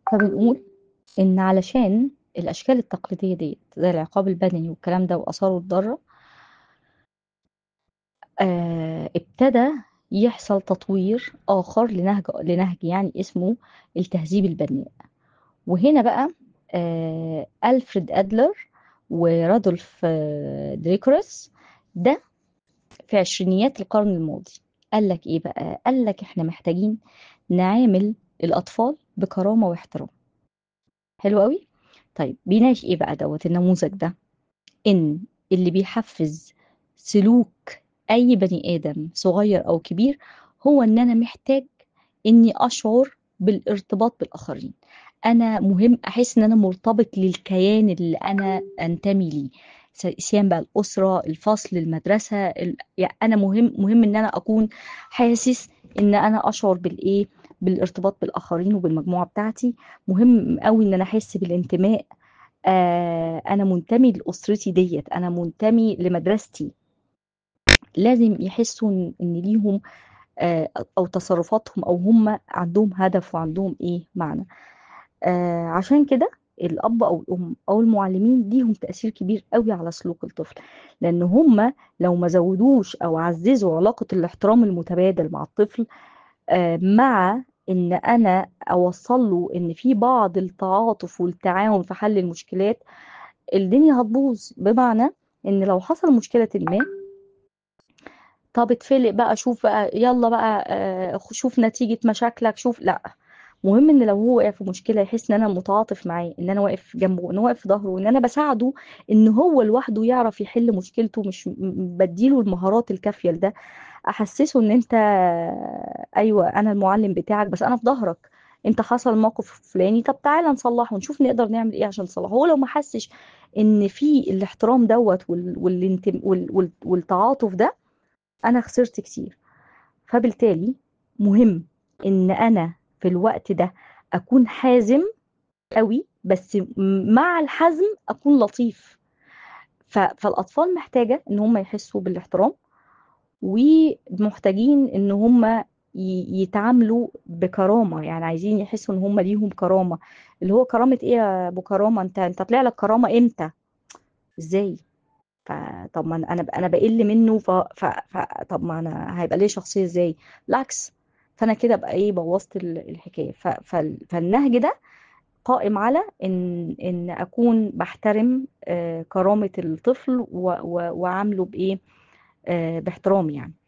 فبنقول إن علشان الأشكال التقليدية ديّة زي العقاب البدني والكلام ده وآثاره الضارة آآ ابتدى يحصل تطوير آخر لنهج لنهج يعني اسمه التهذيب البناء، وهنا بقى آآ ألفريد أدلر ورادولف دريكورس ده في عشرينيات القرن الماضي، قال لك إيه بقى، قال لك إحنا محتاجين نعامل الأطفال بكرامة واحترام. حلو أوي؟ طيب بيناقش إيه بقى دوّة النموذج ده؟ إن اللي بيحفّز سلوك أي بني آدم صغير أو كبير هو إن أنا محتاج إني أشعر بالارتباط بالآخرين، أنا مهم أحس إن أنا مرتبط للكيان اللي أنا أنتمي ليه، س سيان بقى الأسرة، الفصل، المدرسة، ال يع أنا مهم مهم إن أنا أكون حاسس إن أنا أشعر بالإيه، بالارتباط بالآخرين وبالمجموعة بتاعتي، مهم أوي إن أنا أحس بالانتماء، آآ أنا منتمي لأسرتي ديّة، أنا منتمي لمدرستي. لازم يحسّوا إن إن ليهم آآ أو تصرفاتهم أو هُم عندهم هدف وعندهم إيه، معنى. آآ عشان كده الأب أو الأم أو المعلمين ليهم تأثير كبير أوي على سلوك الطفل، لإن هُم لو ما زوّدوش أو عزّزوا علاقة الاحترام المتبادل مع الطفل آآ مع إن أنا أوصّل له إن في بعض التعاطف والتعاون في حل المشكلات، الدنيا هتبوظ، بمعنى إن لو حصل مشكلةٍ ما طَب اتفلق بقى شوف بقى يالّا بقى آآ خ شوف نتيجة مشاكلك، شوف لأ، مهم إن لو هو وقع في مشكلة يحس إن أنا متعاطف معاه، إن أنا واقف جنبه، إن أنا واقف في ضهره، إن أنا باساعده إن هو لوحده يعرف يحل مشكلته، مش م م بادّي له المهارات الكافية لده، أحسّسه إن أنت أيوه أنا المُعلِّم بتاعك بس أنا في ضهرك، أنت حصل موقف فلاني، طَب تعالَ نصلّحه ونشوف نقدر نعمل إيه عشان نصلّحه، هو لو ما حسّش إن في الاحترام دوّة وال والانتم وال وال والتعاطف ده، أنا خسرت كتير. فبالتالي مهم إن أنا في الوقت ده أكون حازم أوي، بس م مع الحزم أكون لطيف. ف فالأطفال محتاجة إن هُم يحسّوا بالاحترام، ومحتاجين إن هُم ي يتعاملوا بكرامة، يعني عايزين يحسّوا إن هُم ليهم كرامة، اللي هو كرامة إيه يا أبو كرامة أنت أنت طلع لك كرامة إمتى؟ إزاي؟ فطَب ما أنا أنا ب أنا باقِل منّه ف ف ف طَب ما أنا هيبقى ليّا شخصية إزاي؟ بالعكس، فأنا كده أبقى إيه، بوّظت ال الحكاية. ف فال فالنهج ده قائم على إن إن أكون باحترم آآ كرامة الطفل و و وأعامله بإيه، آآ باحترام يعني.